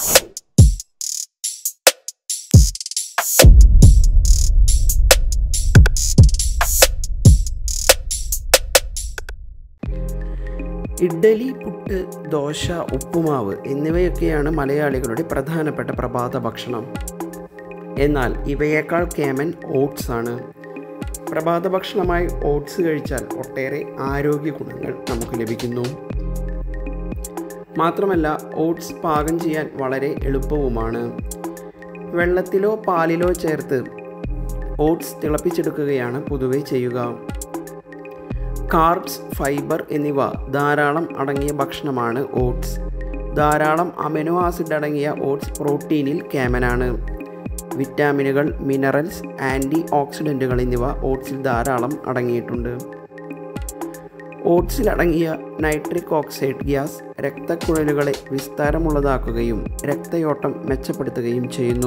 ഇഡ്ഡലി പുട്ട് ദോശ ഉപ്പുമാവ് എന്നിവയൊക്കെയാണ് മലയാളികളുടെ പ്രധാനപ്പെട്ട പ്രഭാത ഭക്ഷണം എന്നാൽ ഇവയേക്കാൾ കേമൻ ഓട്സ് ആണ് പ്രഭാത ഭക്ഷണമായി ഓട്സ് കഴിച്ചാൽ ഒട്ടേറെ ആരോഗ്യ ഗുണങ്ങൾ നമുക്ക് ലഭിക്കുന്നു മാത്രമല്ല ഓട്സ് പാകം ചെയ്യാൻ വളരെ എളുപ്പവുമാണ് വെള്ളത്തിലോ പാലിലോ ചേർത്ത് ഓട്സ് തിളപ്പിച്ചെടുക്കുകയാണ് പൊതുവെ ചെയ്യുക കാർബ്സ് ഫൈബർ എന്നിവ ധാരാളം അടങ്ങിയ ഭക്ഷണമാണ് ഓട്സ് ധാരാളം അമിനോ ആസിഡ് അടങ്ങിയ ഓട്സ് പ്രോട്ടീനിൽ കേമനാണ് വിറ്റാമിനുകൾ മിനറൽസ് ആൻറ്റി ഓക്സിഡൻറ്റുകൾ എന്നിവ ഓട്സിൽ ധാരാളം അടങ്ങിയിട്ടുണ്ട് ഓട്സിൽ അടങ്ങിയ നൈട്രിക് ഓക്സൈഡ് ഗ്യാസ് രക്തക്കുഴലുകളെ വിസ്താരമുള്ളതാക്കുകയും രക്തയോട്ടം മെച്ചപ്പെടുത്തുകയും ചെയ്യുന്നു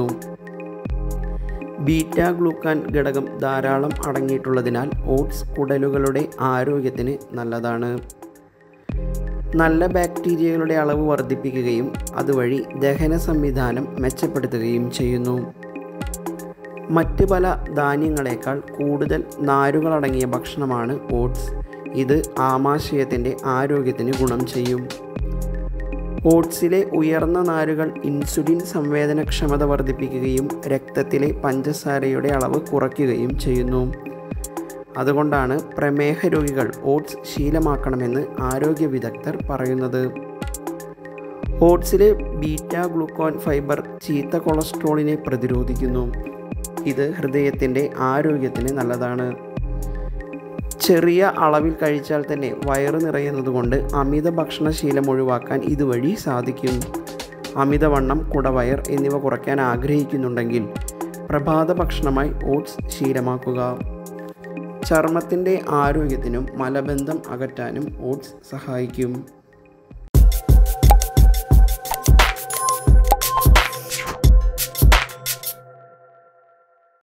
ബീറ്റ ഗ്ലൂക്കാൻ ഘടകം ധാരാളം അടങ്ങിയിട്ടുള്ളതിനാൽ ഓട്സ് കുടലുകളുടെ ആരോഗ്യത്തിന് നല്ലതാണ് നല്ല ബാക്ടീരിയകളുടെ അളവ് വർദ്ധിപ്പിക്കുകയും അതുവഴി ദഹന സംവിധാനം മെച്ചപ്പെടുത്തുകയും ചെയ്യുന്നു മറ്റ് പല ധാന്യങ്ങളെക്കാൾ കൂടുതൽ നാരുകളടങ്ങിയ ഭക്ഷണമാണ് ഓട്സ് ഇത് ആമാശയത്തിൻ്റെ ആരോഗ്യത്തിന് ഗുണം ചെയ്യും ഓട്സിലെ ഉയർന്ന നാരുകൾ ഇൻസുലിൻ സംവേദനക്ഷമത വർദ്ധിപ്പിക്കുകയും രക്തത്തിലെ പഞ്ചസാരയുടെ അളവ് കുറയ്ക്കുകയും ചെയ്യുന്നു അതുകൊണ്ടാണ് പ്രമേഹ രോഗികൾ ഓട്സ് ശീലമാക്കണമെന്ന് ആരോഗ്യ വിദഗ്ധർ പറയുന്നത് ഓട്സിലെ ബീറ്റ ഗ്ലൂക്കോൺ ഫൈബർ ചീത്ത കൊളസ്ട്രോളിനെ പ്രതിരോധിക്കുന്നു ഇത് ഹൃദയത്തിൻ്റെ ആരോഗ്യത്തിന് നല്ലതാണ് ചെറിയ അളവിൽ കഴിച്ചാൽ തന്നെ വയറ് നിറയുന്നതുകൊണ്ട് അമിത ഭക്ഷണശീലം ഒഴിവാക്കാൻ ഇതുവഴി സാധിക്കും അമിതവണ്ണം കുടവയർ എന്നിവ കുറയ്ക്കാൻ ആഗ്രഹിക്കുന്നുണ്ടെങ്കിൽ പ്രഭാത ഭക്ഷണമായി ഓട്സ് ശീലമാക്കുക ചർമ്മത്തിൻ്റെ ആരോഗ്യത്തിനും മലബന്ധം അകറ്റാനും ഓട്സ് സഹായിക്കും